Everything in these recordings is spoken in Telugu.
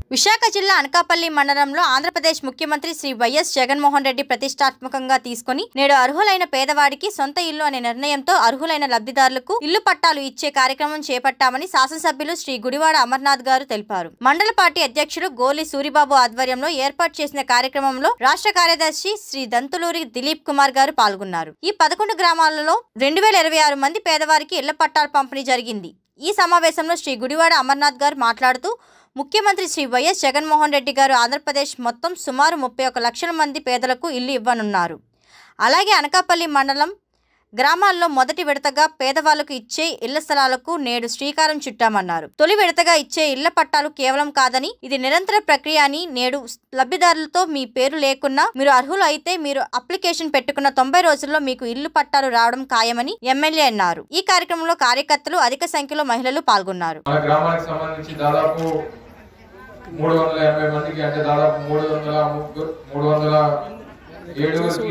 విశాఖ జిల్లా అనకాపల్లి మండలంలో ఆంధ్రప్రదేశ్ ముఖ్యమంత్రి శ్రీ వైఎస్ జగన్మోహన్ రెడ్డి ప్రతిష్టాత్మకంగా తీసుకుని నేడు అర్హులైన పేదవాడికి సొంత ఇల్లు అనే నిర్ణయంతో అర్హులైన లబ్ధిదారులకు ఇల్లు పట్టాలు ఇచ్చే కార్యక్రమం చేపట్టామని శాసనసభ్యులు శ్రీ గుడివాడ అమర్నాథ్ గారు తెలిపారు మండల పార్టీ అధ్యక్షుడు గోలి సూరిబాబు ఆధ్వర్యంలో ఏర్పాటు చేసిన కార్యక్రమంలో రాష్ట్ర కార్యదర్శి శ్రీ దంతులూరి దిలీప్ కుమార్ గారు పాల్గొన్నారు ఈ పదకొండు గ్రామాలలో రెండు వేల ఇరవై ఆరు మంది పేదవారికి ఇళ్ల పట్టాలు పంపిణీ జరిగింది ఈ సమావేశంలో శ్రీ గుడివాడ అమర్నాథ్ గారు మాట్లాడుతూ ముఖ్యమంత్రి శ్రీ వైఎస్ జగన్మోహన్ రెడ్డి గారు ఆంధ్రప్రదేశ్ మొత్తం సుమారు ముప్పై ఒక లక్షల మంది పేదలకు ఇల్లు ఇవ్వనున్నారు అలాగే అనకాపల్లి మండలం గ్రామాల్లో మొదటి విడతగా పేదవాళ్లకు ఇచ్చే ఇళ్ల స్థలాలకు నేడు శ్రీకారం చుట్టామన్నారు తొలి విడతగా ఇచ్చే ఇళ్ల పట్టాలు కేవలం కాదని ఇది నిరంతర ప్రక్రియ అని నేడు లబ్ధిదారులతో మీ పేరు లేకున్నా మీరు అర్హులు అయితే మీరు అప్లికేషన్ పెట్టుకున్న తొంభై రోజుల్లో మీకు ఇల్లు పట్టాలు రావడం ఖాయమని ఎమ్మెల్యే అన్నారు ఈ కార్యక్రమంలో కార్యకర్తలు అధిక సంఖ్యలో మహిళలు పాల్గొన్నారు మన గ్రామానికి సంబంధించి దాదాపు మూడు వందల ఎనభై మందికి అంటే దాదాపు మూడు వందల ముగ్గురు మూడు వందల ఏడుగురికి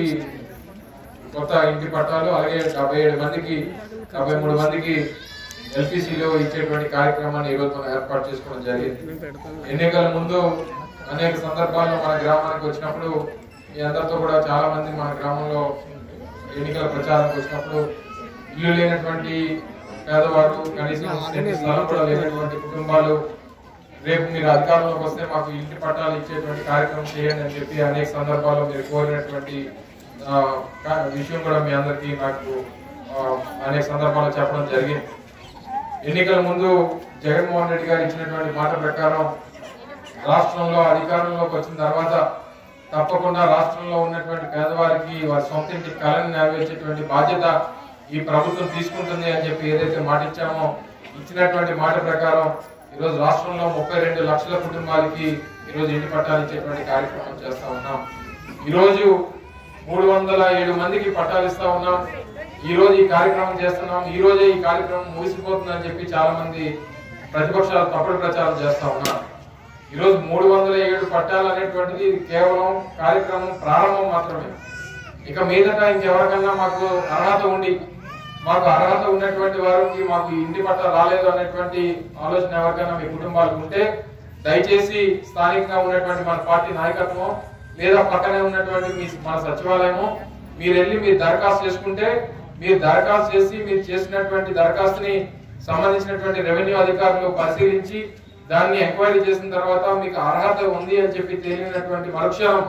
కొత్త ఇంటి పట్టాలు అలాగే డెబ్బై ఏడు మందికి డెబ్బై మూడు మందికి ఎల్పిసిలో ఇచ్చేటువంటి కార్యక్రమాన్ని ఈరోజు మనం ఏర్పాటు చేసుకోవడం జరిగింది ఎన్నికల ముందు అనేక సందర్భాల్లో మన గ్రామానికి వచ్చినప్పుడు మీ అందరితో కూడా చాలా మంది మన గ్రామంలో ఎన్నికల ప్రచారానికి వచ్చినప్పుడు ఇల్లు లేనటువంటి పేదవారు కనీసం సెంటు స్థలం కూడా లేనటువంటి కుటుంబాలు రేపు మీరు అధికారంలోకి వస్తే మాకు ఇంటి పట్టాలు ఇచ్చేటువంటి కార్యక్రమం చేయండి అని చెప్పి అనేక సందర్భాల్లో మీరు కోరినటువంటి ఆ, కా- విషయం కూడా మీ అందరికీ నాకు ఆ, అనేక సందర్భాల్లో చెప్పడం జరిగింది ఎన్నికల ముందు జగన్మోహన్ రెడ్డి గారు ఇచ్చినటువంటి మాట ప్రకారం రాష్ట్రంలో అధికారంలోకి వచ్చిన తర్వాత తప్పకుండా రాష్ట్రంలో ఉన్నటువంటి పేదవారికి వారి సొంత ఇంటి కళను నెరవేర్చేటువంటి బాధ్యత ఈ ప్రభుత్వం తీసుకుంటుంది అని చెప్పి ఏదైతే మాట ఇచ్చామో ఇచ్చినటువంటి మాట ప్రకారం ఈరోజు రాష్ట్రంలో ముప్పై రెండు లక్షల కుటుంబాలకి ఈరోజు ఇంటి పట్టాలు ఇచ్చేటువంటి కార్యక్రమం చేస్తా ఉన్నాం ఈరోజు మూడు వందల ఏడు మందికి పట్టాలు ఇస్తా ఉన్నాం ఈ రోజు ఈ కార్యక్రమం చేస్తున్నాం ఈ రోజే ఈ కార్యక్రమం ముగిసిపోతుందని చెప్పి చాలా మంది ప్రతిపక్షాలు తప్పుడు ప్రచారం చేస్తా ఉన్నారు ఈరోజు మూడు వందల ఏడు పట్టాలు అనేటువంటిది ఇది కేవలం కార్యక్రమం ప్రారంభం మాత్రమే ఇక మీదట ఇంకెవరికన్నా మాకు అర్హత ఉండి మాకు అర్హత ఉన్నటువంటి వారికి మాకు ఇంటి పట్ట రాలేదు అనేటువంటి ఆలోచన ఎవరికైనా మీ కుటుంబాలకు ఉంటే దయచేసి స్థానికంగా ఉన్నటువంటి మన పార్టీ నాయకత్వం లేదా పక్కనే ఉన్నటువంటి మీ మన సచివాలయము మీరు వెళ్ళి మీరు దరఖాస్తు చేసుకుంటే మీరు దరఖాస్తు చేసి మీరు చేసినటువంటి దరఖాస్తుని సంబంధించినటువంటి రెవెన్యూ అధికారులు పరిశీలించి దాన్ని ఎంక్వైరీ చేసిన తర్వాత మీకు అర్హత ఉంది అని చెప్పి తేలినటువంటి మరుక్షణం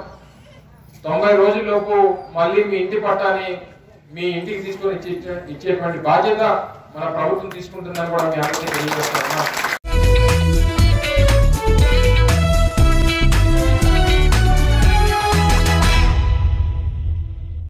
తొంభై రోజుల్లోపు మళ్ళీ మీ ఇంటి పట్టాని మీ ఇంటికి తీసుకొని ఇచ్చే ఇచ్చేటువంటి బాధ్యత మన ప్రభుత్వం తీసుకుంటుందని కూడా మీ అందరికీ తెలియజేస్తున్నా